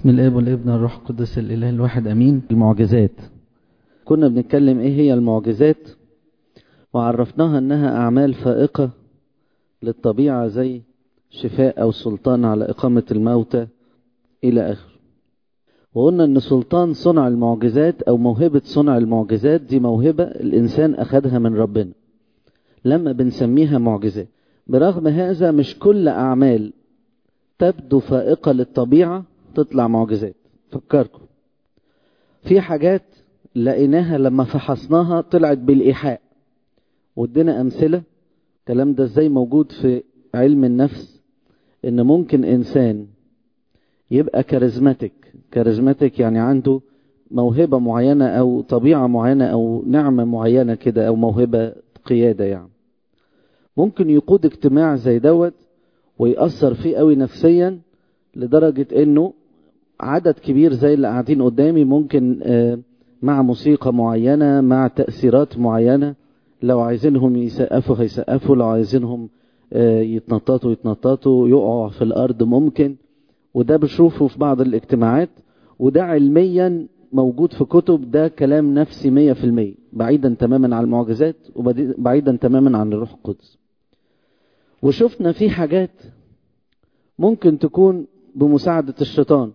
بسم الاب والابن والروح القدس الاله الواحد امين المعجزات كنا بنتكلم ايه هي المعجزات وعرفناها انها اعمال فائقة للطبيعة زي شفاء او سلطان على اقامة الموتى الى اخره وقلنا ان سلطان صنع المعجزات او موهبة صنع المعجزات دي موهبة الانسان اخدها من ربنا لما بنسميها معجزات برغم هذا مش كل اعمال تبدو فائقة للطبيعة تطلع معجزات فكركم في حاجات لقيناها لما فحصناها طلعت بالإيحاء وادينا أمثلة الكلام ده ازاي موجود في علم النفس ان ممكن انسان يبقى كاريزماتيك كاريزماتيك يعني عنده موهبة معينة او طبيعة معينة او نعمة معينة كده او موهبة قيادة يعني ممكن يقود اجتماع زي دوت ويأثر فيه قوي نفسيا لدرجة انه عدد كبير زي اللي قاعدين قدامي ممكن مع موسيقى معينة مع تأثيرات معينة لو عايزينهم يسقفوا هيسقفوا لو عايزينهم يتنططوا يتنططوا يقعوا في الأرض ممكن وده بشوفه في بعض الاجتماعات وده علميا موجود في كتب ده كلام نفسي مية في المية بعيدا تماما عن المعجزات وبعيدا تماما عن الروح القدس وشفنا في حاجات ممكن تكون بمساعدة الشيطان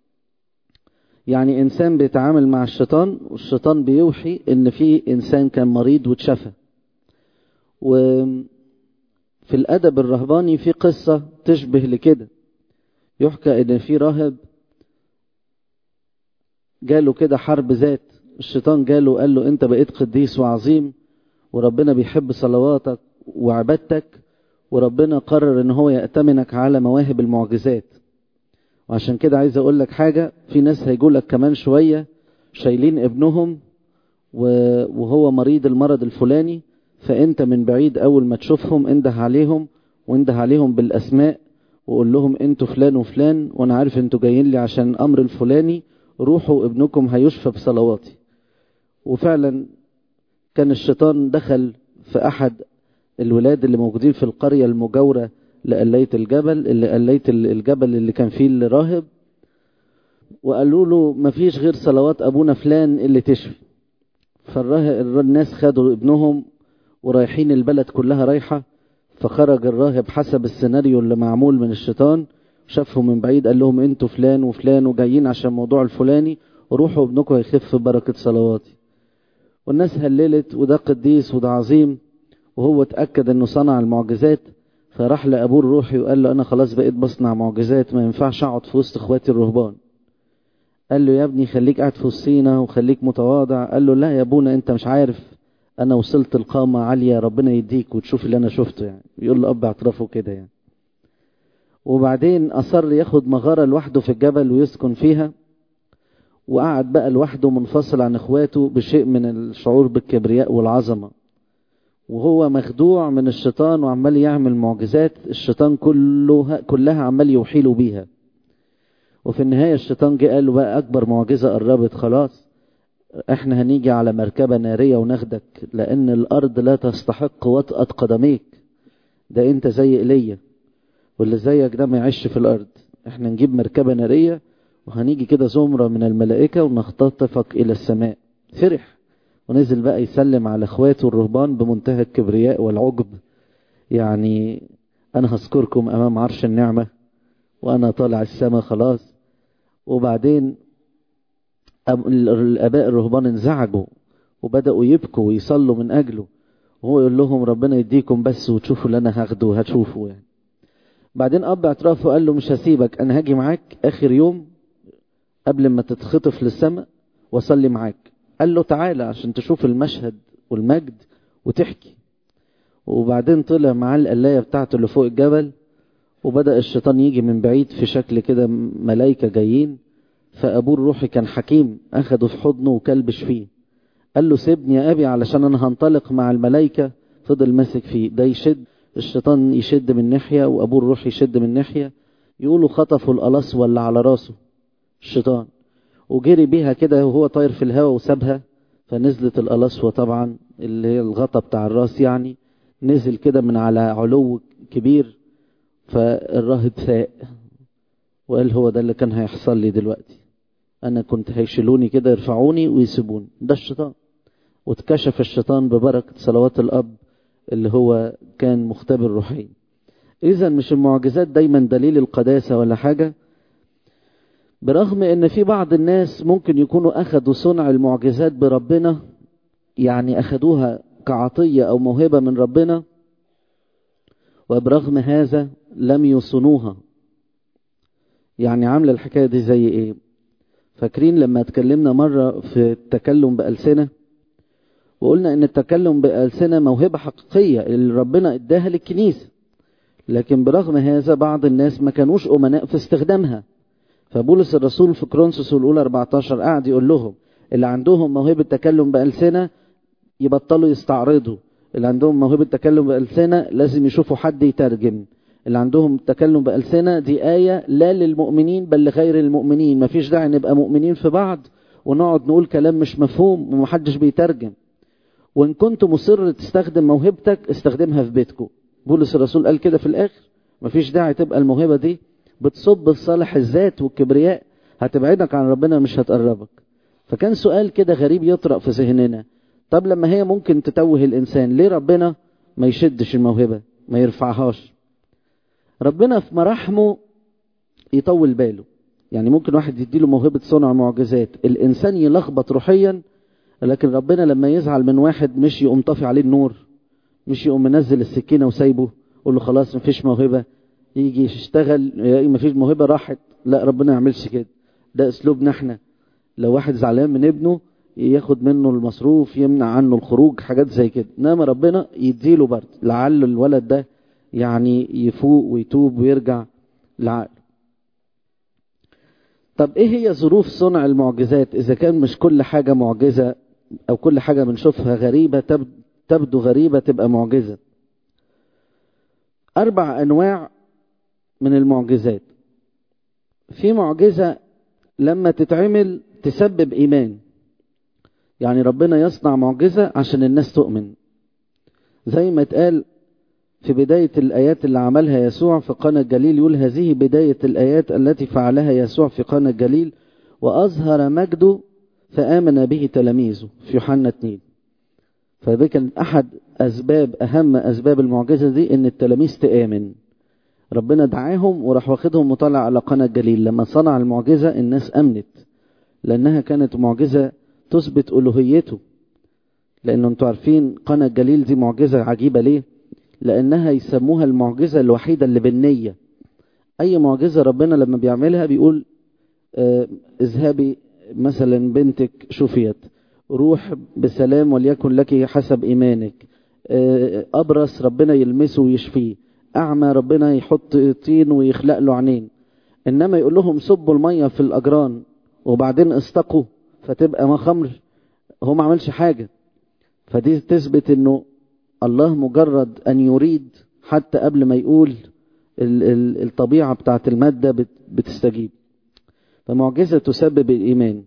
يعني إنسان بيتعامل مع الشيطان والشيطان بيوحي إن في إنسان كان مريض واتشفى وفي الأدب الرهباني في قصة تشبه لكده يحكى إن في راهب جاله كده حرب ذات الشيطان جاله قال له أنت بقيت قديس وعظيم وربنا بيحب صلواتك وعبادتك وربنا قرر ان هو يأتمنك على مواهب المعجزات وعشان كده عايز اقول لك حاجة في ناس هيقول لك كمان شوية شايلين ابنهم وهو مريض المرض الفلاني فانت من بعيد اول ما تشوفهم انده عليهم وانده عليهم بالاسماء وقول لهم انتوا فلان وفلان وانا عارف انتوا جايين لي عشان امر الفلاني روحوا ابنكم هيشفى بصلواتي وفعلا كان الشيطان دخل في احد الولاد اللي موجودين في القرية المجاورة لقلية الجبل اللي قلية الجبل اللي كان فيه الراهب وقالوا له مفيش غير صلوات أبونا فلان اللي تشفي فالراهب الناس خدوا ابنهم ورايحين البلد كلها رايحة فخرج الراهب حسب السيناريو اللي معمول من الشيطان شافهم من بعيد قال لهم انتوا فلان وفلان وجايين عشان موضوع الفلاني وروحوا ابنكم هيخف بركة صلواتي والناس هللت وده قديس وده عظيم وهو اتأكد انه صنع المعجزات فراح لأبوه الروحي وقال له أنا خلاص بقيت بصنع معجزات ما ينفعش أقعد في وسط إخواتي الرهبان قال له يا ابني خليك قاعد في وسطينا وخليك متواضع قال له لا يا ابونا أنت مش عارف أنا وصلت القامة عالية ربنا يديك وتشوف اللي أنا شفته يعني بيقول له أب اعترافه كده يعني وبعدين أصر ياخد مغارة لوحده في الجبل ويسكن فيها وقعد بقى لوحده منفصل عن إخواته بشيء من الشعور بالكبرياء والعظمة وهو مخدوع من الشيطان وعمال يعمل معجزات الشيطان كله كلها عمال يوحي له بيها وفي النهاية الشيطان جه قال له بقى أكبر معجزة قربت خلاص احنا هنيجي على مركبة نارية وناخدك لأن الأرض لا تستحق وطأة قدميك ده أنت زي إيليا واللي زيك ده ما يعيش في الأرض احنا نجيب مركبة نارية وهنيجي كده زمرة من الملائكة ونختطفك إلى السماء فرح ونزل بقى يسلم على اخواته الرهبان بمنتهى الكبرياء والعجب يعني انا هذكركم امام عرش النعمة وانا طالع السماء خلاص وبعدين الاباء الرهبان انزعجوا وبدأوا يبكوا ويصلوا من اجله وهو يقول لهم ربنا يديكم بس وتشوفوا اللي انا هاخده هتشوفوا يعني بعدين اب اعترافه قال له مش هسيبك انا هاجي معاك اخر يوم قبل ما تتخطف للسماء واصلي معاك قال له تعالى عشان تشوف المشهد والمجد وتحكي وبعدين طلع معاه القلاية بتاعته اللي فوق الجبل وبدأ الشيطان يجي من بعيد في شكل كده ملايكة جايين فأبوه الروحي كان حكيم أخده في حضنه وكلبش فيه قال له سيبني يا أبي علشان أنا هنطلق مع الملايكة فضل ماسك فيه ده يشد الشيطان يشد من ناحية وأبوه الروحي يشد من ناحية يقولوا خطفوا القلاص ولا على راسه الشيطان وجري بيها كده وهو طاير في الهواء وسابها فنزلت القلاصوة طبعا اللي هي الغطا بتاع الراس يعني نزل كده من على علو كبير فالراهب فاق وقال هو ده اللي كان هيحصل لي دلوقتي انا كنت هيشيلوني كده يرفعوني ويسيبوني ده الشيطان واتكشف الشيطان ببركة صلوات الاب اللي هو كان مختبر روحيا اذا مش المعجزات دايما دليل القداسة ولا حاجة برغم ان في بعض الناس ممكن يكونوا اخذوا صنع المعجزات بربنا يعني اخذوها كعطية او موهبة من ربنا وبرغم هذا لم يصنوها يعني عاملة الحكاية دي زي ايه فاكرين لما اتكلمنا مرة في التكلم بألسنة وقلنا ان التكلم بألسنة موهبة حقيقية اللي ربنا اداها للكنيسة لكن برغم هذا بعض الناس ما كانوش أمناء في استخدامها فبولس الرسول في كرونسوس الأولى 14 قاعد يقول لهم اللي عندهم موهبة تكلم بألسنة يبطلوا يستعرضوا اللي عندهم موهبة تكلم بألسنة لازم يشوفوا حد يترجم اللي عندهم تكلم بألسنة دي آية لا للمؤمنين بل لغير المؤمنين مفيش داعي نبقى مؤمنين في بعض ونقعد نقول كلام مش مفهوم ومحدش بيترجم وإن كنت مصر تستخدم موهبتك استخدمها في بيتكم بولس الرسول قال كده في الآخر مفيش داعي تبقى الموهبة دي بتصب في صالح الذات والكبرياء هتبعدك عن ربنا مش هتقربك فكان سؤال كده غريب يطرق في ذهننا طب لما هي ممكن تتوه الإنسان ليه ربنا ما يشدش الموهبة ما يرفعهاش ربنا في مراحمه يطول باله يعني ممكن واحد يديله موهبة صنع معجزات الإنسان يلخبط روحيا لكن ربنا لما يزعل من واحد مش يقوم طافي عليه النور مش يقوم منزل السكينة وسايبه يقول له خلاص مفيش موهبة يجي يشتغل مفيش موهبة راحت لا ربنا يعملش كده ده اسلوبنا احنا لو واحد زعلان من ابنه ياخد منه المصروف يمنع عنه الخروج حاجات زي كده انما ربنا يديله برد لعل الولد ده يعني يفوق ويتوب ويرجع لعقله طب ايه هي ظروف صنع المعجزات اذا كان مش كل حاجة معجزة او كل حاجة بنشوفها غريبة تبدو غريبة تبقى معجزة اربع انواع من المعجزات في معجزة لما تتعمل تسبب ايمان يعني ربنا يصنع معجزة عشان الناس تؤمن زي ما اتقال في بداية الآيات اللي عملها يسوع في قنا الجليل يقول هذه بداية الآيات التي فعلها يسوع في قنا الجليل وأظهر مجده فآمن به تلاميذه في يوحنا 2 فده كان أحد أسباب أهم أسباب المعجزة دي إن التلاميذ تآمن ربنا دعاهم وراح واخدهم وطلع على قنا الجليل لما صنع المعجزة الناس أمنت لأنها كانت معجزة تثبت ألوهيته لأنه أنتوا عارفين قنا الجليل دي معجزة عجيبة ليه لأنها يسموها المعجزة الوحيدة اللي بالنية أي معجزة ربنا لما بيعملها بيقول آه اذهبي مثلا بنتك شفيت روح بسلام وليكن لك حسب إيمانك آه أبرص ربنا يلمسه ويشفيه أعمى ربنا يحط طين ويخلق له عينين إنما يقول لهم صبوا المية في الأجران وبعدين استقوا فتبقى ما خمر هو ما عملش حاجة فدي تثبت انه الله مجرد ان يريد حتى قبل ما يقول الطبيعة بتاعت المادة بتستجيب فمعجزة تسبب الإيمان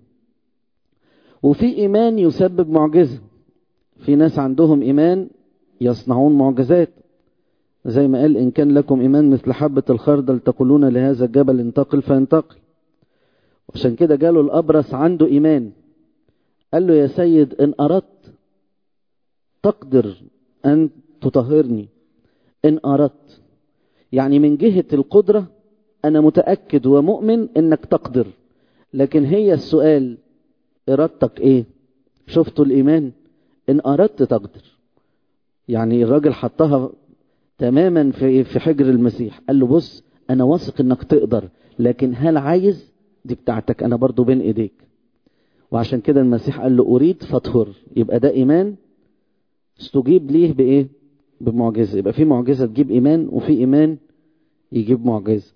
وفي إيمان يسبب معجزة في ناس عندهم إيمان يصنعون معجزات زي ما قال إن كان لكم إيمان مثل حبة الخردل تقولون لهذا الجبل انتقل فينتقل عشان كده جاله الأبرص عنده إيمان قال له يا سيد إن أردت تقدر أن تطهرني إن أردت يعني من جهة القدرة أنا متأكد ومؤمن إنك تقدر لكن هي السؤال إرادتك إيه شفتوا الإيمان إن أردت تقدر يعني الراجل حطها تماما في في حجر المسيح قال له بص أنا واثق إنك تقدر لكن هل عايز دي بتاعتك أنا برضو بين إيديك وعشان كده المسيح قال له أريد فاطهر يبقى ده إيمان استجيب ليه بإيه بمعجزة يبقى في معجزة تجيب إيمان وفي إيمان يجيب معجزة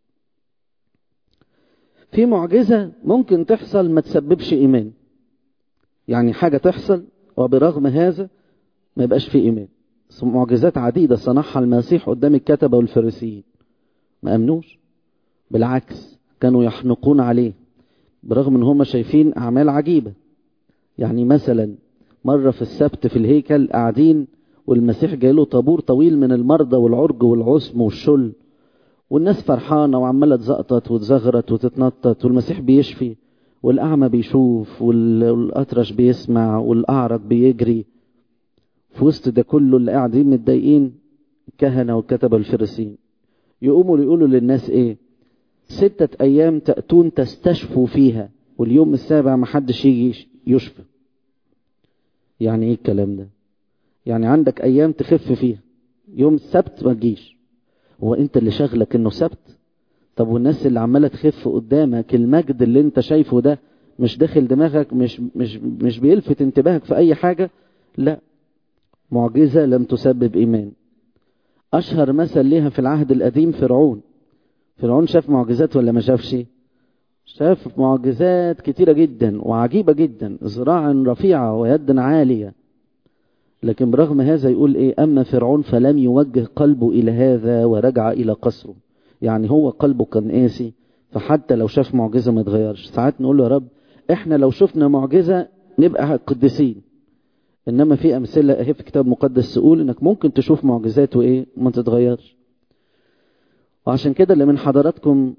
في معجزة ممكن تحصل ما تسببش إيمان يعني حاجة تحصل وبرغم هذا ما يبقاش في إيمان معجزات عديدة صنعها المسيح قدام الكتبة والفريسيين ما أمنوش بالعكس كانوا يحنقون عليه برغم ان هم شايفين اعمال عجيبة يعني مثلا مرة في السبت في الهيكل قاعدين والمسيح جاي له طابور طويل من المرضى والعرج والعسم والشل والناس فرحانة وعمالة تزقطط وتزغرط وتتنطط والمسيح بيشفي والأعمى بيشوف والأطرش بيسمع والأعرج بيجري في وسط ده كله اللي قاعدين متضايقين الكهنة والكتبة الفريسيين يقوموا يقولوا للناس ايه ستة أيام تأتون تستشفوا فيها واليوم السابع ما حدش يجي يشفى يعني ايه الكلام ده يعني عندك أيام تخف فيها يوم السبت ما تجيش هو انت اللي شغلك انه سبت طب والناس اللي عمالة تخف قدامك المجد اللي انت شايفه ده مش داخل دماغك مش مش مش بيلفت انتباهك في اي حاجة لا معجزة لم تسبب ايمان اشهر مثل ليها في العهد القديم فرعون فرعون شاف معجزات ولا ما شافش شاف معجزات كتيرة جدا وعجيبة جدا ذراع رفيعة ويد عالية لكن برغم هذا يقول ايه اما فرعون فلم يوجه قلبه الى هذا ورجع الى قصره يعني هو قلبه كان قاسي فحتى لو شاف معجزة ما يتغيرش ساعات نقول له يا رب احنا لو شفنا معجزة نبقى قديسين انما في امثله اهي في كتاب مقدس تقول انك ممكن تشوف معجزات وايه ما تتغيرش وعشان كده اللي من حضراتكم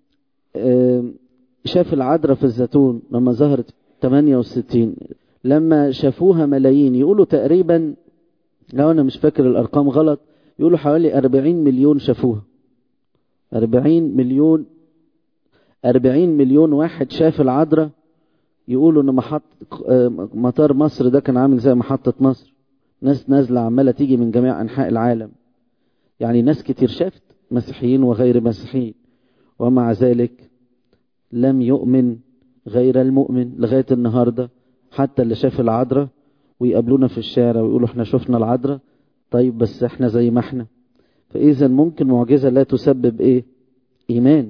شاف العذراء في الزيتون لما ظهرت 68 لما شافوها ملايين يقولوا تقريبا لو انا مش فاكر الارقام غلط يقولوا حوالي 40 مليون شافوها 40 مليون 40 مليون واحد شاف العذراء يقولوا ان محط مطار مصر ده كان عامل زي محطة مصر ناس نازلة عمالة تيجي من جميع أنحاء العالم يعني ناس كتير شافت مسيحيين وغير مسيحيين ومع ذلك لم يؤمن غير المؤمن لغاية النهاردة حتى اللي شاف العذراء ويقابلونا في الشارع ويقولوا احنا شفنا العذراء طيب بس احنا زي ما احنا فإذا ممكن معجزة لا تسبب ايه إيمان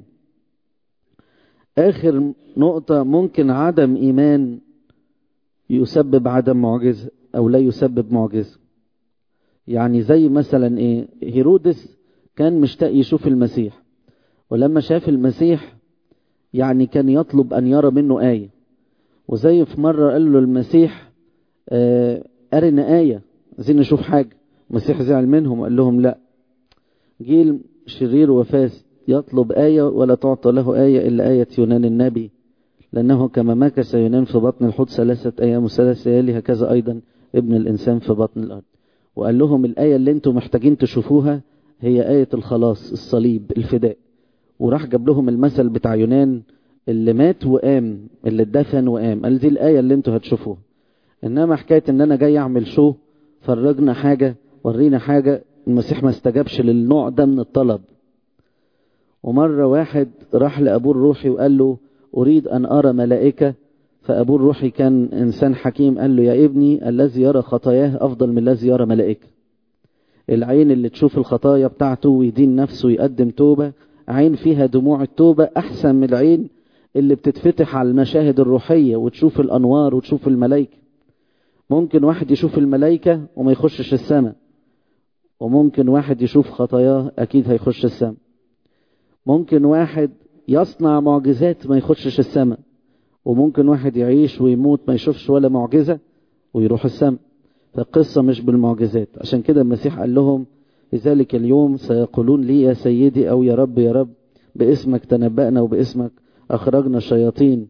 آخر نقطة ممكن عدم إيمان يسبب عدم معجزة أو لا يسبب معجزة يعني زي مثلا إيه هيرودس كان مشتاق يشوف المسيح ولما شاف المسيح يعني كان يطلب أن يرى منه آية وزي في مرة قال له المسيح آه أرنا آية عايزين نشوف حاجة المسيح زعل منهم قال لهم لا جيل شرير وفاسد يطلب آية ولا تعطى له آية إلا آية يونان النبي لأنه كما مكث يونان في بطن الحوت ثلاثة أيام وثلاث ليالي هكذا أيضا ابن الإنسان في بطن الأرض وقال لهم الآية اللي انتم محتاجين تشوفوها هي آية الخلاص الصليب الفداء وراح جاب لهم المثل بتاع يونان اللي مات وقام اللي اتدفن وقام قال دي الآية اللي انتوا هتشوفوها إنما حكاية إن أنا جاي أعمل شو فرجنا حاجة ورينا حاجة المسيح ما استجابش للنوع ده من الطلب ومرة واحد راح لأبوه الروحي وقال له أريد أن أرى ملائكة فأبوه الروحي كان إنسان حكيم قال له يا ابني الذي يرى خطاياه أفضل من الذي يرى ملائكة العين اللي تشوف الخطايا بتاعته ويدين نفسه ويقدم توبة عين فيها دموع التوبة أحسن من العين اللي بتتفتح على المشاهد الروحية وتشوف الأنوار وتشوف الملائكة ممكن واحد يشوف الملائكة وما يخشش السماء وممكن واحد يشوف خطاياه أكيد هيخش السماء ممكن واحد يصنع معجزات ما يخشش السماء وممكن واحد يعيش ويموت ما يشوفش ولا معجزة ويروح السماء فالقصة مش بالمعجزات عشان كده المسيح قال لهم لذلك اليوم سيقولون لي يا سيدي أو يا رب يا رب باسمك تنبأنا وباسمك أخرجنا الشياطين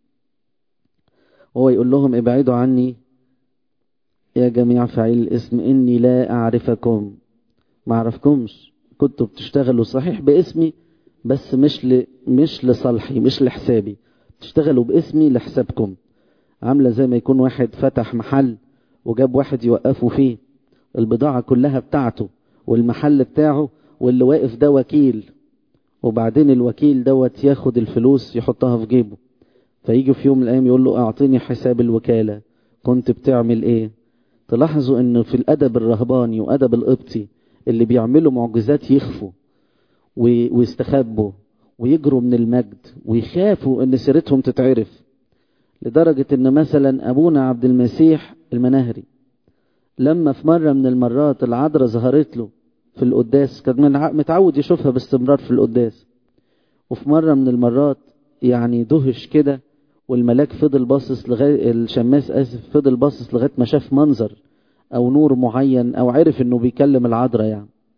وهو يقول لهم ابعدوا عني يا جميع فعيل الاسم إني لا أعرفكم ما أعرفكمش كنتوا بتشتغلوا صحيح باسمي بس مش ل... مش لصالحي مش لحسابي تشتغلوا باسمي لحسابكم عاملة زي ما يكون واحد فتح محل وجاب واحد يوقفه فيه البضاعة كلها بتاعته والمحل بتاعه واللي واقف ده وكيل وبعدين الوكيل دوت ياخد الفلوس يحطها في جيبه فيجي في يوم من الايام يقول له اعطيني حساب الوكالة كنت بتعمل ايه تلاحظوا ان في الادب الرهباني وادب القبطي اللي بيعملوا معجزات يخفوا ويستخبوا ويجروا من المجد ويخافوا ان سيرتهم تتعرف لدرجة ان مثلا ابونا عبد المسيح المناهري لما في مرة من المرات العذراء ظهرت له في القداس كان متعود يشوفها باستمرار في القداس وفي مرة من المرات يعني دهش كده والملاك فضل باصص لغاية الشماس اسف فضل باصص لغاية ما شاف منظر او نور معين او عرف انه بيكلم العذراء يعني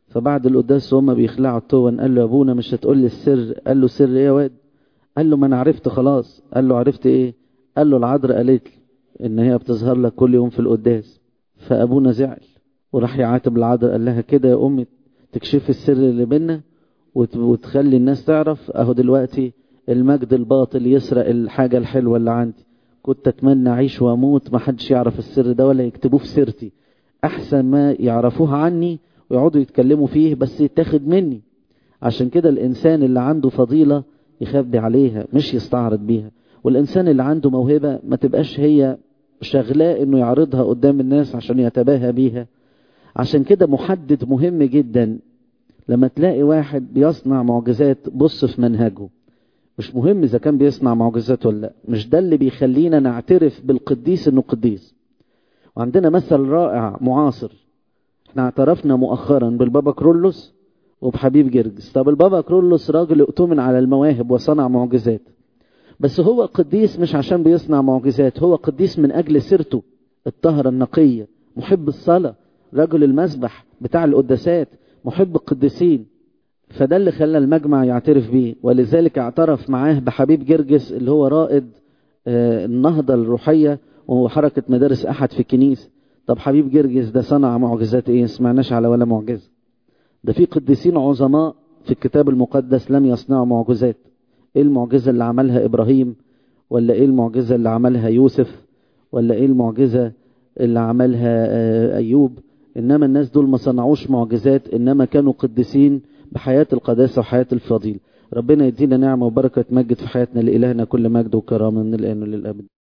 فبعد القداس وهم بيخلعوا التون قال له يا ابونا مش هتقول لي السر قال له سر ايه يا واد قال له ما انا عرفت خلاص قال له عرفت ايه قال له العذراء قالت لي ان هي بتظهر لك كل يوم في القداس فابونا زعل وراح يعاتب العذراء قال لها كده يا امي تكشفي السر اللي بينا وتخلي الناس تعرف اهو دلوقتي المجد الباطل يسرق الحاجة الحلوة اللي عندي كنت اتمنى اعيش واموت ما حدش يعرف السر ده ولا يكتبوه في سيرتي احسن ما يعرفوها عني ويقعدوا يتكلموا فيه بس يتاخد مني عشان كده الانسان اللي عنده فضيلة يخبي عليها مش يستعرض بيها والانسان اللي عنده موهبة ما تبقاش هي شغلاه انه يعرضها قدام الناس عشان يتباهى بيها عشان كده محدد مهم جدا لما تلاقي واحد بيصنع معجزات بص في منهجه مش مهم اذا كان بيصنع معجزات ولا لا مش ده اللي بيخلينا نعترف بالقديس انه قديس وعندنا مثل رائع معاصر احنا اعترفنا مؤخرا بالبابا كرولوس وبحبيب جرجس طب البابا كرولوس راجل اؤتمن على المواهب وصنع معجزات بس هو قديس مش عشان بيصنع معجزات هو قديس من اجل سيرته الطهرة النقية محب الصلاة رجل المسبح بتاع القداسات محب القديسين فده اللي خلى المجمع يعترف بيه ولذلك اعترف معاه بحبيب جرجس اللي هو رائد النهضة الروحية وحركة مدارس أحد في الكنيسة طب حبيب جرجس ده صنع معجزات ايه سمعناش على ولا معجزة ده في قديسين عظماء في الكتاب المقدس لم يصنعوا معجزات ايه المعجزة اللي عملها ابراهيم ولا ايه المعجزة اللي عملها يوسف ولا ايه المعجزة اللي عملها ايوب انما الناس دول ما صنعوش معجزات انما كانوا قديسين بحياة القداسة وحياة الفضيل ربنا يدينا نعمة وبركة مجد في حياتنا لإلهنا كل مجد وكرامة من الآن وللأبد